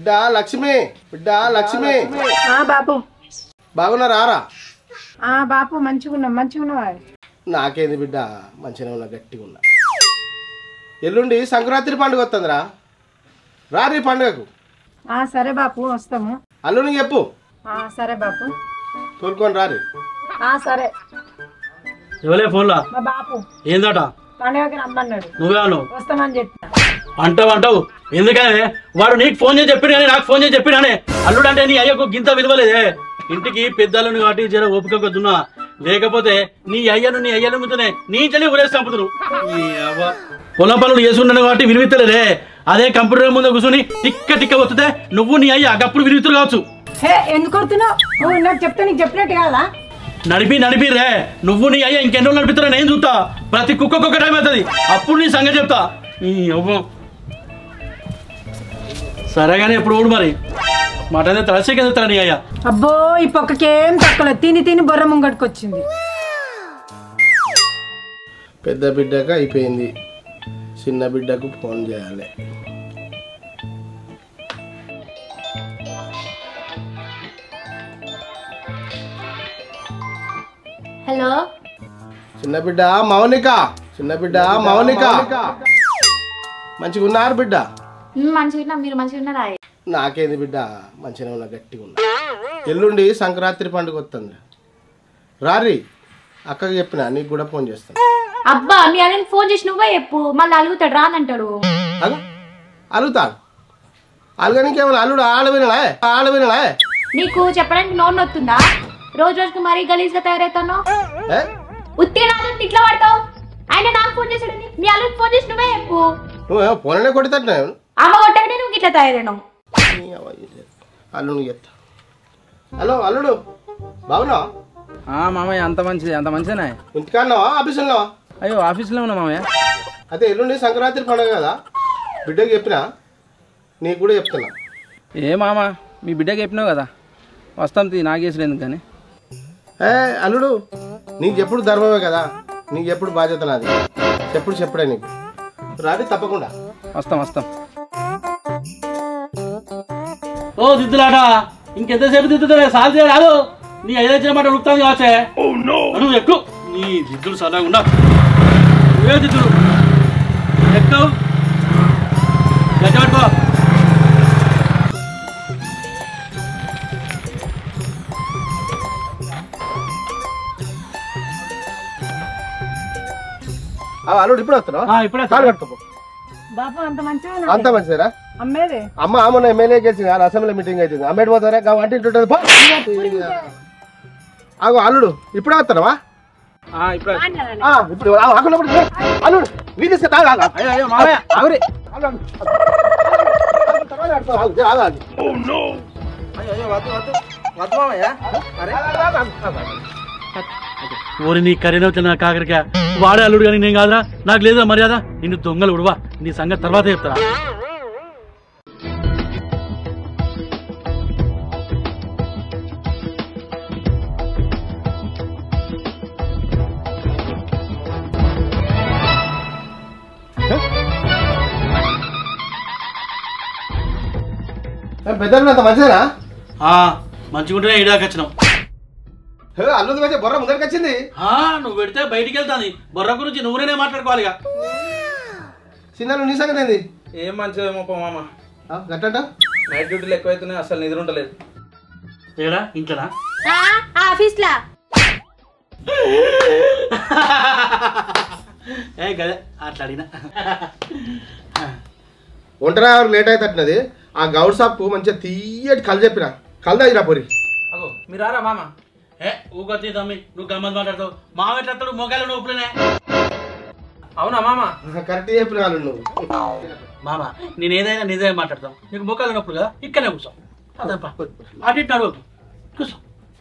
బిడ్డ లక్ష్మి బిడ్డ లక్ష్మి ఆ బాపు బాగున్నారా రా ఆ బాపు మంచిగున్నాం మంచిగున్నావా నాకేంది బిడ్డ మంచిగా ఉన్నా గట్టిగా ఉన్నా ఎల్లుండి సంక్రాంతి పండుగ వస్తుందిరా రారి పండుగకు ఆ సరే బాపు వస్తాము అల్లుని చెప్పు ఆ సరే బాపు తోలుకొని రారి ఆ సరే ఎవలే ఫోన్లా మా బాపు ఏందట పండుగకి రమ్మన్నాడు నువ్వే అన్నావు వస్తామని చెప్పిన అంటావు అంటావు ఎందుకనే వాడు నీకు ఫోన్ చేసి చెప్పిడు కానీ నాకు ఫోన్ చేసి చెప్పిడానే అల్లుడు అంటే నీ అయ్యకు గింత విలువలేదే ఇంటికి పెద్దలను కాబట్టి జర ఓపిక కొద్దున్నా లేకపోతే నీ అయ్యను నీ అయ్యను ముందునే నీ చలి ఊరేసి చంపుతురు ఈ అవ్వ. పొలం పనులు చేసుకుంటాను కాబట్టి విలువిత్తలేదే అదే కంప్యూటర్ ముందు కూర్చొని టిక్క టిక్క వస్తుంటే నువ్వు నీ అయ్య అప్పుడు విలువిత్తులు కావచ్చు హే ఎందుకు కొడుతున్నావు నువ్వు నాకు చెప్తే నీకు చెప్పినట్టు కాదా నడిపి నడిపి రే నువ్వు నీ అయ్యా ఇంకెన్ని రోజులు నడిపిస్తారా నేను చూస్తా ప్రతి కుక్కకు ఒక టైం అవుతుంది అప్పుడు నీ సంగతి చెప్తా ఈ అవ్వ సరే కానీ ఎప్పుడు ఊడు మరి మటన్ తలసే కింద నీ అయ్యా అబ్బో ఈ పక్కకేం తక్కువ తిని తిని బొర్ర ముంగట్టుకొచ్చింది పెద్ద బిడ్డకు అయిపోయింది చిన్న బిడ్డకు ఫోన్ చేయాలి హలో చిన్న బిడ్డ మౌనిక చిన్న బిడ్డ మౌనిక మంచిగా ఉన్నారు బిడ్డ మ్, మంచిగా ఉన్నా మీరు మంచిగా ఉన్నారా నాకేంది బిడ్డ మంచిగా ఉన్నా గట్టిగా ఉన్నా ఎల్లుండి సంక్రాంతి పండుగ వస్తుంది రారి అక్కకి చెప్పిన నీకు కూడా ఫోన్ చేస్తాను అబ్బా మీ అన్నని ఫోన్ చేసి నువ్వే చెప్పు మళ్ళీ అలుగుతాడు రానంటాడు అగు అలుగుతాను అలుగనికి ఏమైనా అల్లుడు ఆడవినడా ఆడవినడా నీకు చెప్పడానికి నోరు నొత్తుందా రోజు రోజుకి మరీ గలీజ్గా తయారవుతాను ఏ ఉత్తి నాదంటే ఇట్లా పడతావు ఆయన నాకు ఫోన్ చేశాడని మీ అల్లుడికి ఫోన్ చేసి నువ్వే చెప్పు నువ్వు ఫోన్లోనే కొడుతున్నా అమ్మ కొట్టగానే నువ్వు ఇట్లా తయారైనావు అల్లుడు చెప్తా హలో అల్లుడు బాగున్నావా ఆ మామయ్య అంత మంచిది అంత మంచిదేనా ఇంటికాడున్నావా ఆఫీస్ ఉన్నావా అయ్యో ఆఫీస్లో ఉన్నా మామయ్య అయితే ఎల్లుండి సంక్రాంతి పండుగ కదా బిడ్డకి చెప్పినా నీకు కూడా చెప్తున్నా ఏ మామ మీ బిడ్డకి చెప్పినావు కదా వస్తాం తీ నాగేసుడు ఎందుకు కానీ ఏ అల్లుడు నీకు ఎప్పుడు ధర్మమే కదా నీకు ఎప్పుడు బాధ్యత నాది ఎప్పుడు చెప్పుడే నీకు రాది తప్పకుండా వస్తాం వస్తాం ఓ దిద్దులాట ఇంకెంతసేపు దిద్దుతావే సాల్తే రాదు నీ ఐదొచ్చిన మాట ఉడుకుతాను కావచ్చే నువ్వు ఎక్కువ నీ దిద్దులు సరదాగా ఉండా నువ్వే దిద్దులు ఎక్కువ గట్టి పట్టుకో ఆ, అల్లుడు ఇప్పుడు వస్తున్నావా ఆ, ఇప్పుడే కాలు కట్టుకోపో బాపు అంత మంచిగా అంత మంచిదేరా అమ్మేదే అమ్మ మొన్న ఎమ్మెల్యే గెలిచింది ఆ అసెంబ్లీ మీటింగ్ అవుతుంది అమ్మేటి పోతారా గా వంట ఇంటి ఉంటుంది పో. ఆగు అల్లుడు ఇప్పుడే వస్తున్నావా ఆ, ఇప్పుడు ఆ, ఇప్పుడు ఆ, ఆగు, అల్లుడు అల్లుడు నీ తీసుకు తాగు, ఆగు, ఆగు. అయ్యో అయ్యో మామయ్య ఆగురి ఆగు, ఆగు. ఆగు, తర్వాత ఆడుకో, ఆగు, ఆగు, ఆగు. అయ్యో అయ్యో వద్దు వద్దు వద్దు మామయ్య అరే ఆగు, ఆగు, ఆగు, ఆగు. ఓరి నీ కరీన వచ్చిన కాకరికా వాడే అల్లుడు కానీ నేను కాదురా నాకు లేదా మర్యాద నిన్ను దొంగలు ఉడవా నీ సంగతి తర్వాత చెప్తారా ఏ, పెద్దలు అంత మంచిదేనా ఆ, మంచిగుంటేనే ఇడాకి వచ్చినాం ఏ, అల్లుడు మంచి బొర్ర ముందరికి వచ్చింది ఆ, నువ్వు పెడితే బయటికి వెళ్తాది బొర్ర గురించి నువ్వునే మాట్లాడుకోవాలిగా చిన్న నీ సంగతి ఏంది ఏం మంచిదేమో పో మామ ఆ, గట్టంట నైట్ డ్యూటీలు ఎక్కువైతున్నాయి అసలు నిద్ర ఉండలేదు ఏడా ఇంట్లోనా ఆఫీస్ లా ఏ గదే అట్లా అడిగినా ఒంటరి లేట్ అవుతున్నది ఆ గౌడ్ షాప్ మంచిగా తీయటి కళ్ళు చెప్పిన కళ్ళు తాగిరా పోరి అగో మీరు రారా మామ ఏ ఊకొచ్చి తమ్మి నువ్వు గమ్మత్ మాట్లాడతావు మావెట్లతాడు మొగాలు నొప్పులనే అవునా మామ కరెక్ట్ చెప్పిన వాళ్ళు నువ్వు మామ నేను ఏదైనా నిజమే మాట్లాడతాం నీకు మొక్కలు నొప్పులు కదా ఇక్కడనే కూర్చో అదప్ప అటు ఇటు అడుగు కూర్చో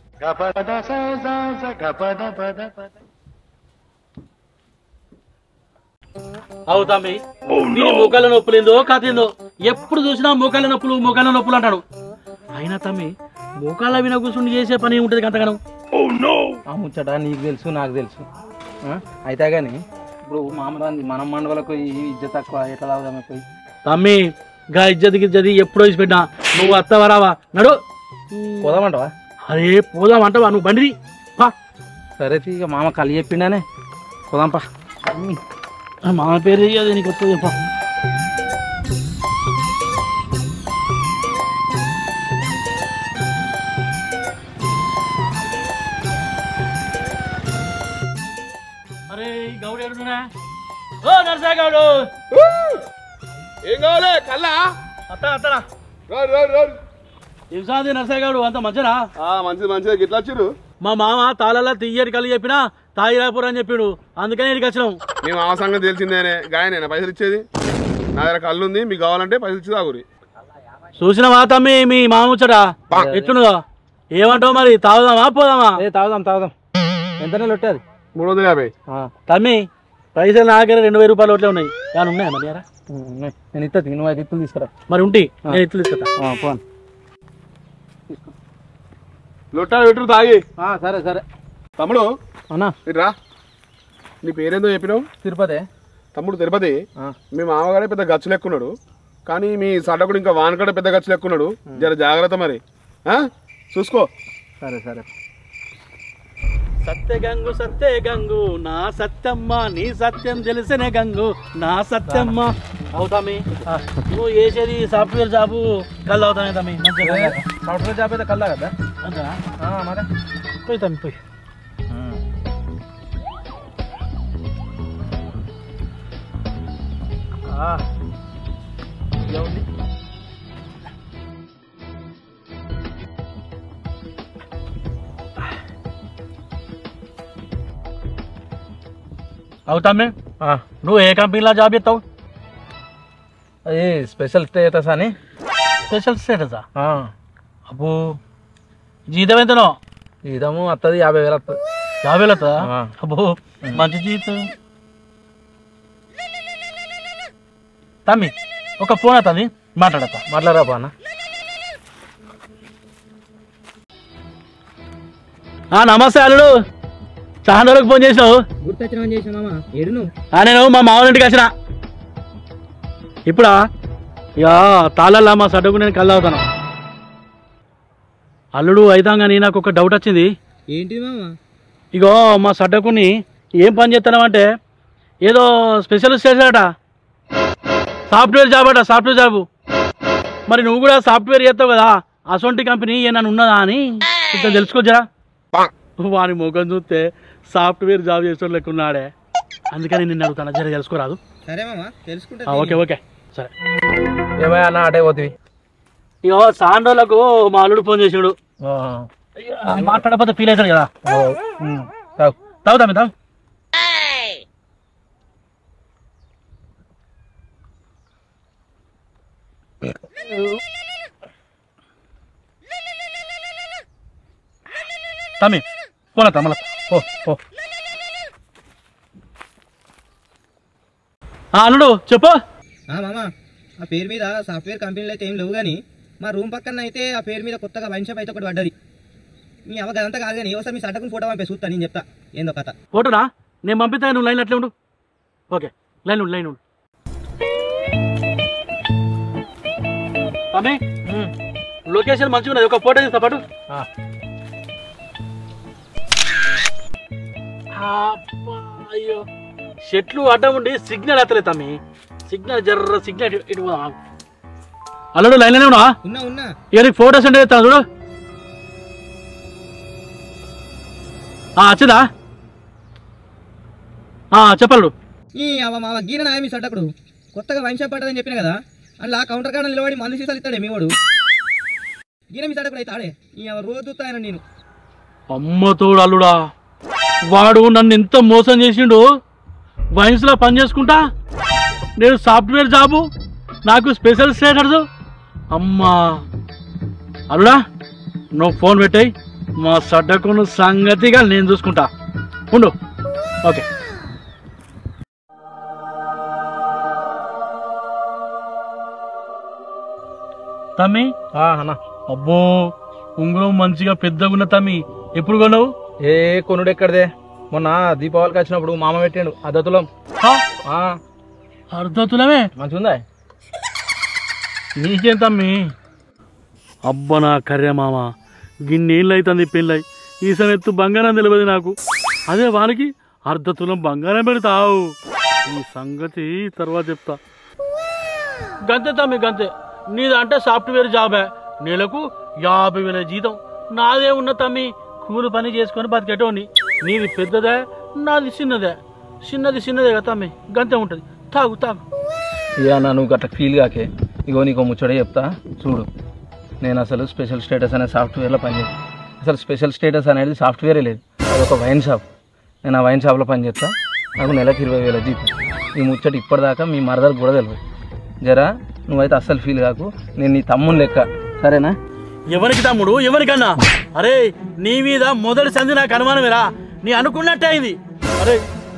అవు తమ్మి నీ మోకాళ్ళ నొప్పులు ఏందో కథ ఏందో ఎప్పుడు చూసినా మోకాళ్ళ నొప్పులు మోకాళ్ళ నొప్పులు అంటాడు అయినా తమ్మి మోకాళ్ళ విన కూర్చుని చేసే పని ఉంటుంది అంతగానం ఆ ముచ్చట నీకు తెలుసు నాకు తెలుసు ఆ? అయితే కానీ ఇప్పుడు మామరాంది మనం మండవలకు ఈ ఇజ్జత తక్కువ ఎట్లా లాగుదామే పోయి తమ్మి గా ఇజ్జది గిజ్జది ఎప్పుడో ఇచ్చి పెట్టినా నువ్వు అత్తవరావా నడు పోదామంటావా అరే పోదాం అంటావా నువ్వు బండిది పా. సరే తీ, ఇక మామ కలి చెప్పిండానే పోదాంపా ఆ మామ పేరు చెయ్యదు నీకు వస్తుంది పా. అరే ఈ గౌడు ఎడున్నా ఓ నరసా గౌడు ఏం కావాలి కల్లా అత్త అత్తరా రారు రారు రారు ఏం సాది నరసా గౌడు అంత మంచిరా మంచిది మంచిది గిట్లా వచ్చిర్రు మా మామ తాళాల తీయడి కలి చెప్పినా తాగిరాపురం అని చెప్పిండు అందుకని ఇక్కడికి వచ్చినాం మేము ఆ సంగతి తెలిసిందేనే గాయనేనా పైసలు ఇచ్చేది నా దగ్గర కళ్ళు ఉంది మీకు కావాలంటే పైసలు ఇచ్చి తాగురి చూసినవా తమ్మి మీ మామ ముచ్చట ఎట్లున్నదో ఏమంటావు మరి తాగుదామా పోదామా ఏ తాగుదాం తాగుదాం ఎంతనే లొట్టేది మూడు వందల యాభై తమ్మి పైసలు నా దగ్గర రెండు వేల రూపాయలు ఒకటే ఉన్నాయి ఏమైనా ఉన్నాయా మరి యారా? నేను ఇస్తా నువ్వు ఐదు ఇత్తులు తీసుకురా మరి ఉంటే నేను ఇట్లు తీసుకుంటా ఆ, పోను లొట్టా పెట్టు తాగి ఆ, సరే సరే తమ్ముడు అన్నా ఇటు రా నీ పేరేందో చెప్పినావు తిరుపతి తమ్ముడు తిరుపతి ఆ. మీ మామగారే పెద్ద గచ్చు లెక్కున్నాడు కానీ మీ సడ్డకుడు ఇంకా వానకడ పెద్ద గచ్చు లెక్కున్నాడు జర జాగ్రత్త మరి ఆ? చూసుకో సరే సరే సత్య గంగు సత్య గంగు నా సత్యమ్మ నీ సత్యం తెలిసిన గంగు నా సత్యమ్మ అవుతామి నువ్వు చేసేది సాఫ్ట్వేర్ జాబు కళ్ళు అవుతామే తమ్మి మంచిగా సాఫ్ట్వేర్ జాబ్ అయితే కల్లా కదా మంచిగా ఆ, మరి పోయి తమ్మి పోయి ఆ, అవుతామే ఆ, నువ్వు ఏ కంపెనీలో జాబ్ చేస్తావు అది స్పెషల్ స్టేటస్ అని స్పెషల్ స్టేటసా ఆ, అబ్బో జీతం ఎంతనో జీతము వస్తుంది యాభై వేలు వస్తుంది యాభై వేలు వస్తుందా ఆ. అబ్బో మంచి జీతం తమ్మి ఒక ఫోన్ అవుతుంది మాట్లాడతా మాట్లాడరా పా అన్న ఆ, నమస్తే అల్లుడు చాలా రోజులకు ఫోన్ చేసినావు గుర్తొచ్చిన చేసిన మామ ఏడు నువ్వు ఆ, నేను మా మామూలు ఇంటికి వచ్చిన ఇప్పుడా ఇక తాళల్లా మా సడ్డకు నేను కళ్ళు అవుతాను అల్లుడు అయితాం కానీ నాకు ఒక డౌట్ వచ్చింది ఏంటి మామ ఇగో మా సడ్డకుని ఏం పని చేస్తున్నావంటే ఏదో స్పెషలిస్ట్ చేశాడట సాఫ్ట్వేర్ జాబ్ అట సాఫ్ట్వేర్ జాబ్ మరి నువ్వు కూడా సాఫ్ట్వేర్ చేస్తావు కదా అసొంటి కంపెనీ ఏమన్నా ఉన్నదా అని కొంచెం తెలుసుకోవచ్చా వాని ముఖం చూస్తే సాఫ్ట్వేర్ జాబ్ చేసే లెక్క ఉన్నాడే అందుకని నిన్ను అడుగుతాను జర తెలుసుకోరాదు సరే మామ తెలుసుకుంటా ఆ, ఓకే ఓకే సరే ఏమయ్యా అన్న అటే పోతివి ఇగో సాండోలకు మా అల్లుడు ఫోన్ చేసాడు మాట్లాడకపోతే ఫీల్ అవుతాడు కదా తాగు తాగుతా మీ తాగు తమ్మి పోలతా మళ్ళా పో పో ఆ, అల్లుడు చెప్పు మామ ఆ పేరు మీద సాఫ్ట్వేర్ కంపెనీలు అయితే ఏం లేవు కానీ మా రూమ్ పక్కన అయితే ఆ పేరు మీద కొత్తగా వైన్ షాప్ అయితే ఒకటి పడ్డది మీ అవ్వ గదంతా కాదు కానీ ఒకసారి మీ సడ్డకుని ఫోటో పంపే చూస్తా నేను చెప్తా ఏందో కథ ఫోటోనా నేను పంపిస్తా నువ్వు లైన్ అట్లే ఉండు ఓకే లైన్ ఉండు లైన్ ఉండు తమ్మి లొకేషన్ మంచిగా ఉన్నది ఒక ఫోటో తీస్తా పాటు అబ్బా, అయ్యో చెట్లు అడ్డం ఉండి సిగ్నల్ ఎత్తలేదు తమ్మి సిగ్నల్ జర్ర సిగ్నల్ ఇటు ఇటు పోదాం ఆగు. అల్లుడు లైన్లోనే ఉన్నా ఉన్నా ఉన్నా ఇక నీకు ఫోటోస్ అంటే చెప్తాను చూడు ఆ, వచ్చిందా ఆ, చెప్పలు ఈ అవ్వ మావ గీన నాయ మీ సడ్డకుడు కొత్తగా వైన్ షాప్ పడ్డదని చెప్పిన కదా అందులో ఆ కౌంటర్ కాడ నిలబడి మందు సీసాలు ఇస్తాడే మీ వాడు గీన మీ సడ్డకుడు అయితే ఆడే ఈ అవ్వ రోజు చూస్తా ఆయన నేను అమ్మ తోడు అల్లుడా వాడు నన్ను ఎంత మోసం చేసిండు వైన్స్ లో పని చేసుకుంటా నేను సాఫ్ట్వేర్ జాబు నాకు స్పెషల్ స్టేటస్ అమ్మా అల్లుడా నువ్వు ఫోన్ పెట్టాయి మా సడ్డకును సంగతిగా నేను చూసుకుంటా ఉండు ఓకే తమ్మి ఆ, అన్న అబ్బో ఉంగరం మంచిగా పెద్దగా ఉన్న తమ్మి ఎప్పుడు కొన్నావు ఏ కొనుడు ఎక్కడిదే మొన్న దీపావళికి వచ్చినప్పుడు మామ పెట్టాడు అద్దతులం హా? ఆ, అర్ధ తులమే మంచిగుందా నీకేం తమ్మి అబ్బా నా కర్రే మామ గిన్నేళ్ళు అవుతుంది పెళ్ళై ఈ ఎత్తు బంగారం తెలియదు నాకు అదే వానికి అర్ధ తులం బంగారం పెడతావు ఈ సంగతి తర్వాత చెప్తా గంతే తమ్మి గంతే నీదంటే సాఫ్ట్వేర్ జాబే నెలకు యాభై వేల జీతం నాదే ఉన్న తమ్మి కూలి పని చేసుకొని బతికేటోని నీది పెద్దదే నాది చిన్నదే చిన్నది చిన్నదే కదా తమ్మి గంతే ఉంటుంది తాగు తాగు ఇక అన్న నువ్వు గట్ల ఫీల్ కాకే ఇగో నీకు ముచ్చడే చెప్తా చూడు నేను అసలు స్పెషల్ స్టేటస్ అనే సాఫ్ట్వేర్లో పనిచేస్తాను అసలు స్పెషల్ స్టేటస్ అనేది సాఫ్ట్వేరే లేదు అది ఒక వైన్ షాప్ నేను ఆ వైన్ షాప్లో పనిచేస్తా నాకు నెలకు ఇరవై వేల జీతం ఈ ముచ్చట ఇప్పటిదాకా మీ మరదలు కూడా తెలియదు జరా నువ్వైతే అస్సలు ఫీల్ కాకు నేను నీ తమ్ముని లెక్క సరేనా ఎవరికి తమ్ముడు ఎవరికన్నా అరే నీ మీద మొదటి సంధి నాకు అనుమానమేరా నీ అనుకున్నట్టే అయింది అరే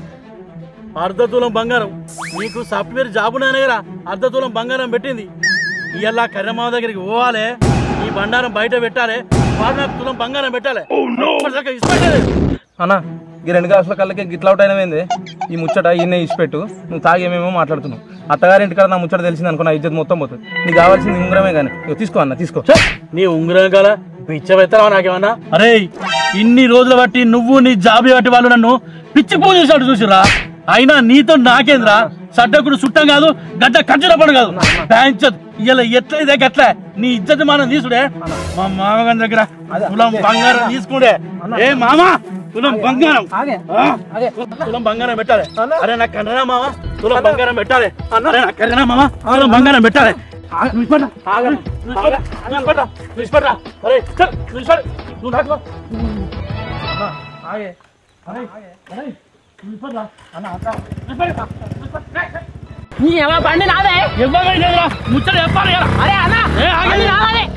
అర్ధ తులం బంగారం నీకు సాఫ్ట్వేర్ జాబ్ ఉన్నాయనగరా అర్ధ తులం బంగారం పెట్టింది ఇవాళ కర్రమావ దగ్గరికి పోవాలి ఈ బండారం బయట పెట్టాలి వాడు నాకు తులం బంగారం పెట్టాలి ఇప్పటిదాకా ఇష్టపడలేదు. అన్న ఈ రెండు గ్లాసుల కళ్ళకి గిట్ల అవుట్ అయినవేంది ఈ ముచ్చట ఈయనే ఇచ్చిపెట్టు నువ్వు తాగేమేమో మాట్లాడుతున్నావు అత్తగారింటి కాడ నా ముచ్చట తెలిసింది అనుకో నా ఇజ్జత్ మొత్తం పోతుంది నీకు కావాల్సింది ఉంగరమే కానీ ఇగో తీసుకో అన్న తీసుకో ఛే! నీ ఉంగరం కాల పిచ్చబెత్తరావా నాకేమన్నా అరే ఇన్ని రోజులు బట్టి నువ్వు నీ జాబి బట్టి వాళ్ళు నన్ను పిచ్చి పూజ చేసినట్టు చూసిరా అయినా నీతో నాకేంద్రా సడ్డకుడు చుట్టం కాదు గడ్డ కంచుల పడు కాదు ప్యాంచద్ ఇలా ఎట్లయితే గట్లే నీ ఇజ్జత్ మనం తీసుడే మా మామగారి దగ్గర తులం బంగారం తీసుకుండే ఏ మామా తులం బంగారం ఆ? తులం బంగారం పెట్టాలి అరే నాకు కన్నరా మామ తులం బంగారం పెట్టాలి అరే నాకు కన్నరా మామ తులం బంగారం పెట్టాలి నిలబడ్డా, ఆగరా, ఆగరా, నిలబడ్డా, నిలబడ్డా. అరే, చల్, నిలబడు. నువ్వు నాకు అన్నా, ఆగే. అరే, అరే, నిలబడ్డా. అన్న, అక్క, నిలబడ్డా, నిలబడ్డా. నీ ఏమో బండి నాదే ఎవరికైనా లేదురా, ముచ్చట చెప్పాలి కదా. అరే అన్న ఏ, ఆగండి. బండి నాదే